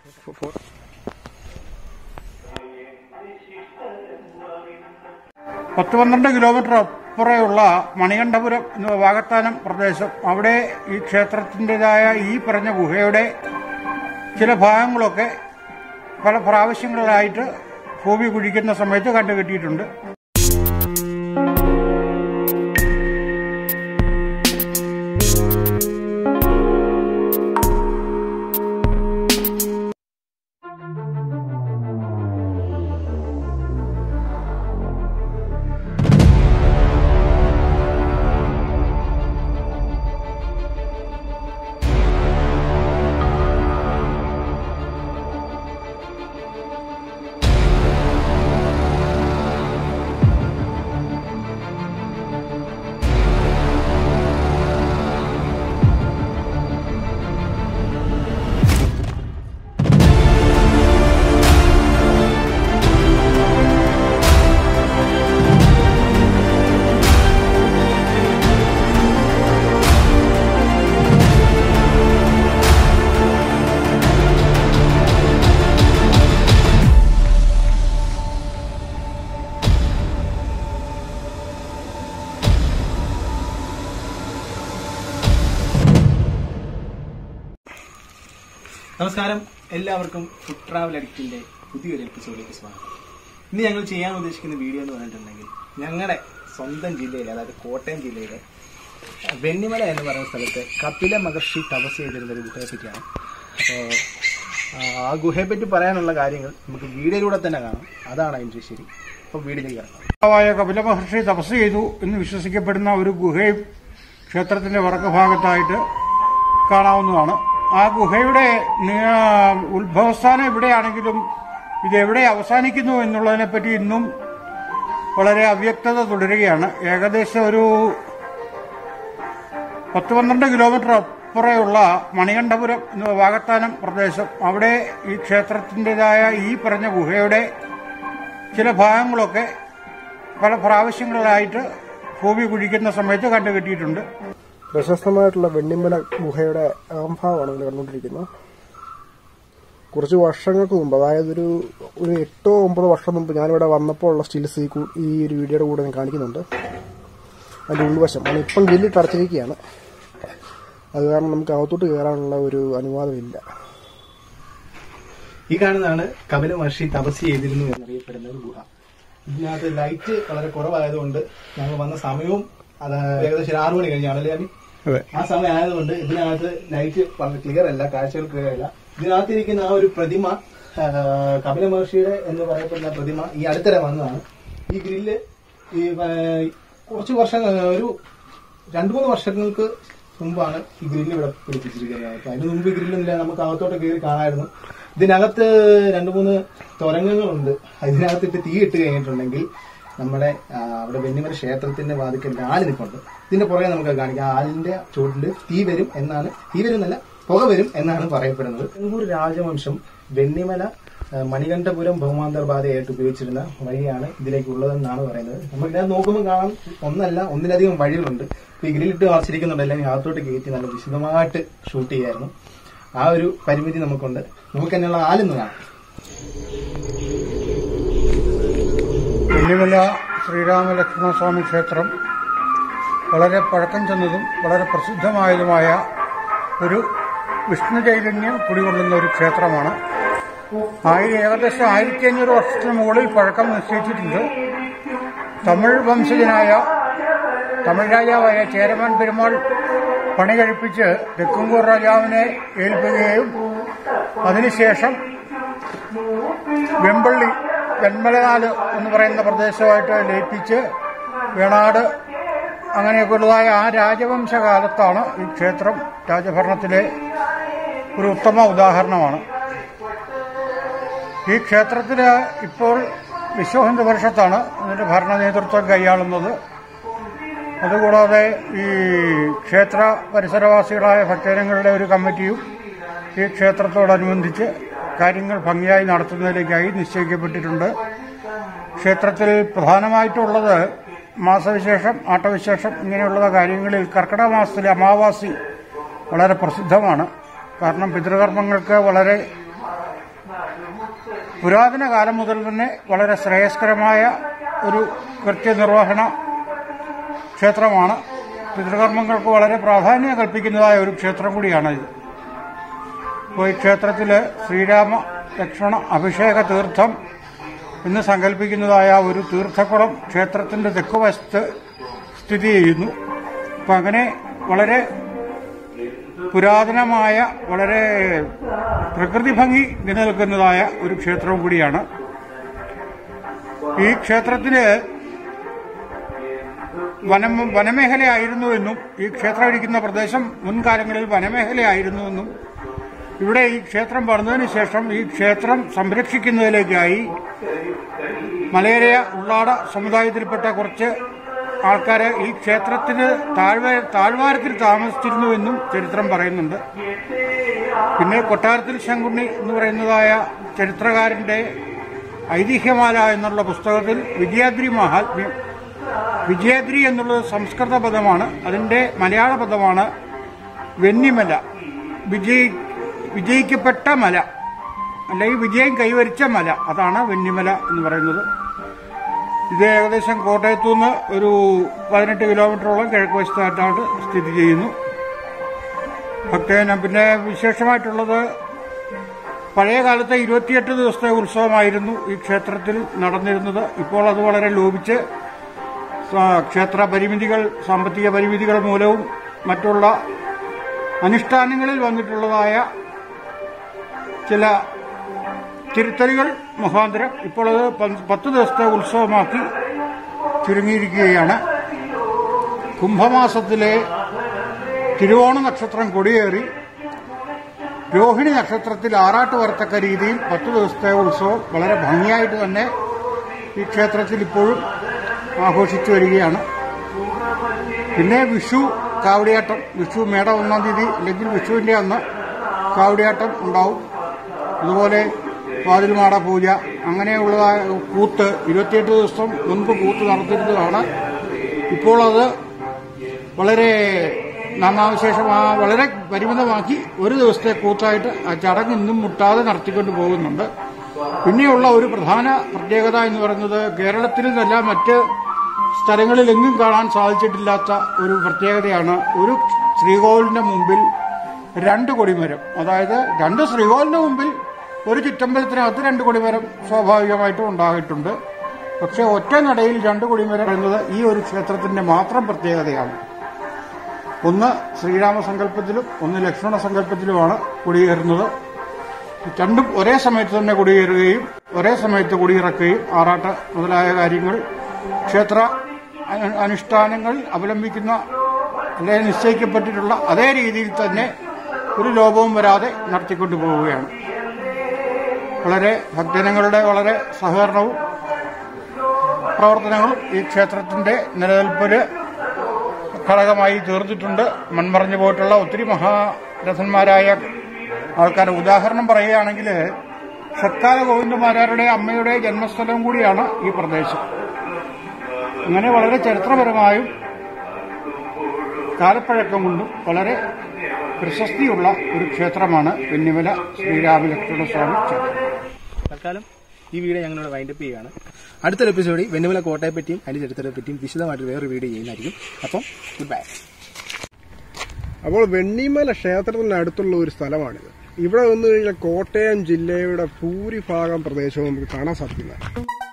പത്ത് പന്ത്രണ്ട് കിലോമീറ്റർ അപ്പുറയുള്ള മണികണ്ഠപുരം എന്ന വാകത്താനം പ്രദേശം അവിടെ ഈ ക്ഷേത്രത്തിൻ്റെതായ ഈ പറഞ്ഞ ഗുഹയുടെ ചില ഭാഗങ്ങളൊക്കെ പല പ്രാവശ്യങ്ങളിലായിട്ട് ഭൂമി കുഴിക്കുന്ന സമയത്ത് കണ്ടുകെട്ടിയിട്ടുണ്ട് നമസ്കാരം എല്ലാവർക്കും ഫുഡ് ട്രാവൽ അഡിക്റ്റിന്റെ പുതിയൊരു എപ്പിസോഡിലേക്ക് സ്വാഗതം ഇന്ന് ഞങ്ങൾ ചെയ്യാൻ ഉദ്ദേശിക്കുന്ന വീഡിയോ എന്ന് പറഞ്ഞിട്ടുണ്ടെങ്കിൽ ഞങ്ങളുടെ സ്വന്തം ജില്ലയിലെ അതായത് കോട്ടയം ജില്ലയിലെ വെണ്ണിമല എന്ന് പറയുന്ന സ്ഥലത്ത് കപില മഹർഷി തപസ് ചെയ്തിരുന്ന ഒരു ഗുഹയെ പറ്റിയാണ് അപ്പോൾ ആ ഗുഹയെ പറ്റി പറയാനുള്ള കാര്യങ്ങൾ നമുക്ക് വീഡിയോയിലൂടെ തന്നെ കാണാം അതാണ് അതിൻ്റെ ശരി അപ്പോൾ വീഡിയോയിലേക്ക് ഇറങ്ങാം ായ കപില മഹർഷി തപസ് ചെയ്തു എന്ന് വിശ്വസിക്കപ്പെടുന്ന ഒരു ഗുഹയും ക്ഷേത്രത്തിന്റെ വടക്ക് ഭാഗത്തായിട്ട് കാണാവുന്നതാണ് ആ ഗുഹയുടെ നി- ഉത്ഭവസ്ഥാനം എവിടെയാണെങ്കിലും ഇത് എവിടെ അവസാനിക്കുന്നു എന്നുള്ളതിനെപ്പറ്റി ഇന്നും വളരെ അവ്യക്തത തുടരുകയാണ് ഏകദേശം ഒരു പത്ത് പന്ത്രണ്ട് കിലോമീറ്റർ അപ്പുറയുള്ള മണികണ്ഠപുരം എന്ന വാകത്താനം പ്രദേശം അവിടെ ഈ ക്ഷേത്രത്തിൻ്റെതായ ഈ പറഞ്ഞ ഗുഹയുടെ ചില ഭാഗങ്ങളൊക്കെ പല പ്രാവശ്യങ്ങളിലായിട്ട് ഭൂമി കുഴിക്കുന്ന സമയത്ത് കണ്ടുകെട്ടിയിട്ടുണ്ട് പ്രശസ്തമായിട്ടുള്ള വെണ്ണിമല ഗുഹയുടെ ആംഭാവമാണ് ഇവിടെ കണ്ടുകൊണ്ടിരിക്കുന്നത് കുറച്ച് വർഷങ്ങൾക്ക് മുമ്പ് അതായത് ഒരു ഒരു എട്ടോ ഒമ്പതോ വർഷം മുമ്പ് ഞാനിവിടെ വന്നപ്പോൾ ഉള്ള സ്റ്റിൽസ് ഈ കൂ- ഈ ഒരു വീഡിയോയുടെ കൂടെ ഞാൻ കാണിക്കുന്നുണ്ട് അതിൻ്റെ ഉൾവശം അത് ഇപ്പം ഗ്രില്ലിട്ട് അടച്ചിരിക്കുകയാണ് അത് കാരണം നമുക്ക് അകത്തോട്ട് കയറാനുള്ള ഒരു അനുവാദമില്ല ഈ കാണുന്നതാണ് കപില മഹർഷി തപസ് ചെയ്തിരുന്നു എന്നറിയപ്പെടുന്ന ഒരു ഗുഹ ഇതിനകത്ത് ലൈറ്റ് വളരെ കുറവായതുകൊണ്ട് ഞങ്ങൾ വന്ന സമയവും അത് ഏകദേശം ഒരു ആറു മണി കഴിഞ്ഞാണല്ലേ അബി? അതെ ആ സമയം ആയതുകൊണ്ട് ഇതിനകത്ത് ലൈറ്റ് വളരെ ക്ലിയർ അല്ല കാഴ്ചകൾ ക്ലിയർ അല്ല ഇതിനകത്തിരിക്കുന്ന ആ ഒരു പ്രതിമ ആ, കപില മഹർഷിയുടെ എന്ന് പറയപ്പെടുന്ന പ്രതിമ ഈ അടുത്തിടെ വന്നതാണ് ഈ ഗ്രില്ല് ഈ ആ, കുറച്ച് വർഷം ഒരു രണ്ടു മൂന്ന് വർഷങ്ങൾക്ക് മുമ്പാണ് ഈ ഗ്രില്ല് ഇവിടെ പിടിപ്പിച്ചിരിക്കുന്നത് അപ്പൊ അതിന് മുമ്പ് ഈ ഗ്രില്ലൊന്നുമില്ല നമുക്ക് അകത്തോട്ട് കയറി കാണാമായിരുന്നു ഇതിനകത്ത് രണ്ടു മൂന്ന് തുരങ്കങ്ങളുണ്ട് അതിനകത്തിട്ട് തീ ഇട്ട് കഴിഞ്ഞിട്ടുണ്ടെങ്കിൽ നമ്മുടെ ആ, അവിടെ വെന്നിമല ക്ഷേത്രത്തിന്റെ വാതിക്കൽ ആല് നിൽപ്പുണ്ട് ഇതിന്റെ പുറകെ നമുക്ക് കാണിക്കാം ആലിന്റെ ചുവട്ടിൽ തീ വരും എന്നാണ് തീ വരും എന്നല്ല പുക വരും എന്നാണ് പറയപ്പെടുന്നത് ചെങ്ങന്നൂർ രാജവംശം വെണ്ണിമല ആ, മണികണ്ഠപുരം ബഹുമാന്തർ ബാധയായിട്ട് ഉപയോഗിച്ചിരുന്ന വഴിയാണ് ഇതിലേക്ക് ഉള്ളതെന്നാണ് പറയുന്നത് നമുക്ക് ഇതിനകത്ത് നോക്കുമ്പോൾ കാണാം ഒന്നല്ല ഒന്നിലധികം വഴികളുണ്ട് ഇപ്പൊ ഈ ഗ്രില്ലിട്ട് മറച്ചിരിക്കുന്നുണ്ട് അല്ലെങ്കിൽ അകത്തോട്ട് കയറ്റി നല്ല വിശദമായിട്ട് ഷൂട്ട് ചെയ്യായിരുന്നു ആ ഒരു പരിമിതി നമുക്കുണ്ട് നമുക്ക് തന്നെയുള്ള ആലൊന്ന് കാണാം വെള്ളിമല ശ്രീരാമലക്ഷ്മണസ്വാമി ക്ഷേത്രം വളരെ പഴക്കം ചെന്നതും വളരെ പ്രസിദ്ധമായതുമായ ഒരു വിഷ്ണു ചൈതന്യം കുടികൊള്ളുന്ന ഒരു ക്ഷേത്രമാണ് ആയി ഏകദേശം ആയിരത്തി അഞ്ഞൂറ് വർഷത്തിന് മുകളിൽ പഴക്കം നിശ്ചയിച്ചിട്ടുണ്ട് തമിഴ് വംശജനായ തമിഴ് രാജാവായ ചേരമാൻ പെരുമാൾ പണി കഴിപ്പിച്ച് തെക്കുംകൂർ രാജാവിനെ ഏൽപ്പിക്കുകയും അതിനുശേഷം വെമ്പള്ളി വെൺമലനാട് എന്ന് പറയുന്ന പ്രദേശമായിട്ട് ലയിപ്പിച്ച് വേണാട് അങ്ങനെയൊക്കെയുള്ളതായ ആ രാജവംശ കാലത്താണ് ഈ ക്ഷേത്രം രാജഭരണത്തിലെ ഒരു ഉത്തമ ഉദാഹരണമാണ് ഈ ക്ഷേത്രത്തിന് ഇപ്പോൾ വിശ്വഹിന്ദു പരിഷത്താണ് അതിന്റെ ഭരണ നേതൃത്വം കൈയാളുന്നത് അതുകൂടാതെ ഈ ക്ഷേത്ര പരിസരവാസികളായ ഭക്തജനങ്ങളുടെ ഒരു കമ്മിറ്റിയും ഈ ക്ഷേത്രത്തോടനുബന്ധിച്ച് കാര്യങ്ങൾ ഭംഗിയായി നടത്തുന്നതിലേക്കായി നിശ്ചയിക്കപ്പെട്ടിട്ടുണ്ട് ക്ഷേത്രത്തിൽ പ്രധാനമായിട്ടുള്ളത് മാസവിശേഷം ആട്ടവിശേഷം ഇങ്ങനെയുള്ള കാര്യങ്ങളിൽ കർക്കിടക മാസത്തിലെ അമാവാസി വളരെ പ്രസിദ്ധമാണ് കാരണം പിതൃകർമ്മങ്ങൾക്ക് വളരെ പുരാതന കാലം മുതൽ തന്നെ വളരെ ശ്രേയസ്കരമായ ഒരു കൃത്യനിർവഹണ ക്ഷേത്രമാണ് പിതൃകർമ്മങ്ങൾക്ക് വളരെ പ്രാധാന്യം കൽപ്പിക്കുന്നതായ ഒരു ക്ഷേത്രം കൂടിയാണ് ഇത് അപ്പോൾ ഈ ക്ഷേത്രത്തിൽ ശ്രീരാമ ലക്ഷ്മണ അഭിഷേക തീർത്ഥം എന്ന് സങ്കല്പിക്കുന്നതായ ഒരു തീർത്ഥക്കുളം ക്ഷേത്രത്തിന്റെ തെക്കുവശത്ത് സ്ഥിതി ചെയ്യുന്നു അപ്പം അങ്ങനെ വളരെ പുരാതനമായ വളരെ പ്രകൃതി ഭംഗി നിലനിൽക്കുന്നതായ ഒരു ക്ഷേത്രവും കൂടിയാണ് ഈ ക്ഷേത്രത്തില് വനം വനമേഖലയായിരുന്നുവെന്നും ഈ ക്ഷേത്രം ഇരിക്കുന്ന പ്രദേശം മുൻകാലങ്ങളിൽ വനമേഖലയായിരുന്നുവെന്നും ഇവിടെ ഈ ക്ഷേത്രം പണിതതിനു ശേഷം ഈ ക്ഷേത്രം സംരക്ഷിക്കുന്നതിലേക്കായി മലയരയ ഉള്ളാട സമുദായത്തിൽപ്പെട്ട കുറച്ച് ആൾക്കാരെ ഈ ക്ഷേത്രത്തിന് താഴ്വ താഴ്വാരത്തിൽ താമസിച്ചിരുന്നുവെന്നും ചരിത്രം പറയുന്നുണ്ട് പിന്നെ കൊട്ടാരത്തിൽ ശങ്കുണ്ണി എന്ന് പറയുന്നതായ ചരിത്രകാരന്റെ ഐതിഹ്യമാല എന്നുള്ള പുസ്തകത്തിൽ വിജയാദ്രി മഹാത്മ്യം വിജയാദ്രി എന്നുള്ളത് സംസ്കൃത പദമാണ് അതിന്റെ മലയാള പദമാണ് വെന്നിമല വിജയി വിജയിക്കപ്പെട്ട മല അല്ലെങ്കിൽ വിജയം കൈവരിച്ച മല അതാണ് വെന്നിമല എന്ന് പറയുന്നത് ഇത് ഏകദേശം കോട്ടയത്തു നിന്ന് ഒരു പതിനെട്ട് കിലോമീറ്ററോളം കിഴക്ക് വശത്തായിട്ടാണ് സ്ഥിതി ചെയ്യുന്നു ഭക്തജനം പിന്നെ വിശേഷമായിട്ടുള്ളത് പഴയ കാലത്തെ ഇരുപത്തിയെട്ട് ദിവസത്തെ ഉത്സവമായിരുന്നു ഈ ക്ഷേത്രത്തിൽ നടന്നിരുന്നത് ഇപ്പോൾ അത് വളരെ ലോപിച്ച് സ- ക്ഷേത്ര പരിമിതികൾ സാമ്പത്തിക പരിമിതികൾ മൂലവും മറ്റുള്ള അനുഷ്ഠാനങ്ങളിൽ വന്നിട്ടുള്ളതായ ചില തിരുത്തലുകൾ മുഖാന്തരം ഇപ്പോൾ അത് പന്ത് പത്ത് ദിവസത്തെ ഉത്സവമാക്കി ചുരുങ്ങിയിരിക്കുകയാണ് കുംഭമാസത്തിലെ തിരുവോണ നക്ഷത്രം കൊടിയേറി രോഹിണി നക്ഷത്രത്തിൽ ആറാട്ട് വരത്തക്ക രീതിയിൽ പത്ത് ദിവസത്തെ ഉത്സവം വളരെ ഭംഗിയായിട്ട് തന്നെ ഈ ക്ഷേത്രത്തിൽ ഇപ്പോഴും ആഘോഷിച്ചു വരികയാണ് പിന്നെ വിഷു കാവടിയാട്ടം വിഷു മേട ഒന്നാം തീയതി അല്ലെങ്കിൽ വിഷുവിന്റെ അന്ന് കാവടിയാട്ടം ഉണ്ടാവും അതുപോലെ വാതിൽമാട പൂജ അങ്ങനെയുള്ളതായ കൂത്ത് ഇരുപത്തിയെട്ട് ദിവസം മുൻപ് കൂത്ത് നടത്തിയിരുന്നതാണ് ഇപ്പോൾ അത് വളരെ നാമാവിശേഷം ആ വളരെ പരിമിതമാക്കി ഒരു ദിവസത്തെ കൂത്തായിട്ട് ആ ചടങ്ങ് ഇന്നും മുട്ടാതെ നടത്തിക്കൊണ്ട് പോകുന്നുണ്ട് പിന്നെയുള്ള ഒരു പ്രധാന പ്രത്യേകത എന്ന് പറയുന്നത് കേരളത്തിൽ നിന്നല്ല മറ്റ് സ്ഥലങ്ങളിലെങ്ങും കാണാൻ സാധിച്ചിട്ടില്ലാത്ത ഒരു പ്രത്യേകതയാണ് ഒരു ശ്രീകോവിലിന്റെ മുമ്പിൽ രണ്ട് കൊടിമരം അതായത് രണ്ട് ശ്രീകോവിലിന്റെ മുമ്പിൽ ഒരു ചുറ്റമ്പലത്തിനകത്ത് രണ്ട് കൊടിമരം സ്വാഭാവികമായിട്ടും ഉണ്ടായിട്ടുണ്ട് പക്ഷെ ഒറ്റ നടയിൽ രണ്ട് കൊടിമരം എന്നത് ഈ ഒരു ക്ഷേത്രത്തിന്റെ മാത്രം പ്രത്യേകതയാണ് ഒന്ന് ശ്രീരാമ സങ്കല്പത്തിലും ഒന്ന് ലക്ഷ്മണ സങ്കല്പത്തിലുമാണ് കുടിയേറുന്നത് രണ്ടും ഒരേ സമയത്ത് തന്നെ കുടിയേറുകയും ഒരേ സമയത്ത് കുടിയിറക്കുകയും ആറാട്ട് മുതലായ കാര്യങ്ങൾ ക്ഷേത്ര അനു- അനുഷ്ഠാനങ്ങൾ അവലംബിക്കുന്ന അല്ലെങ്കിൽ നിശ്ചയിക്കപ്പെട്ടിട്ടുള്ള അതേ രീതിയിൽ തന്നെ ഒരു ലോപവും വരാതെ നടത്തിക്കൊണ്ടു പോവുകയാണ് വളരെ ഭക്തജനങ്ങളുടെ വളരെ സഹകരണവും പ്രവർത്തനങ്ങളും ഈ ക്ഷേത്രത്തിന്റെ നിലനിൽപ്പിന് ഘടകമായി തീർന്നിട്ടുണ്ട് മൺമറഞ്ഞു പോയിട്ടുള്ള ഒത്തിരി മഹാരഥന്മാരായ ആൾക്കാർ ഉദാഹരണം പറയുകയാണെങ്കിൽ ഷക്കാല ഗോവിന്ദമാരാരുടെ അമ്മയുടെ ജന്മസ്ഥലം കൂടിയാണ് ഈ പ്രദേശം അങ്ങനെ വളരെ ചരിത്രപരമായും കാലപ്പഴക്കം കൊണ്ടും വളരെ പ്രശസ്തിയുള്ള ഒരു ക്ഷേത്രമാണ് വെന്നിമല ശ്രീരാമലക്ഷ്മണ സ്വാമി ക്ഷേത്രം തൽക്കാലം ഈ വീഡിയോ ഞങ്ങളിവിടെ വൈൻഡപ്പ് ചെയ്യുകയാണ് അടുത്തൊരു എപ്പിസോഡിൽ വെണ്ണുമല കോട്ടയെ പറ്റിയും അതിന്റെ ചരിത്രത്തെ പറ്റിയും വിശദമായിട്ട് വേറൊരു വീഡിയോ ചെയ്യുന്നതായിരിക്കും അപ്പം ഗുഡ് ബൈ അപ്പോൾ വെണ്ണിമല ക്ഷേത്രത്തിന് അടുത്തുള്ള ഒരു സ്ഥലമാണിത് ഇവിടെ വന്നു കഴിഞ്ഞാൽ കോട്ടയം ജില്ലയുടെ ഭൂരിഭാഗം പ്രദേശവും നമുക്ക് കാണാൻ സാധിക്കുന്നത്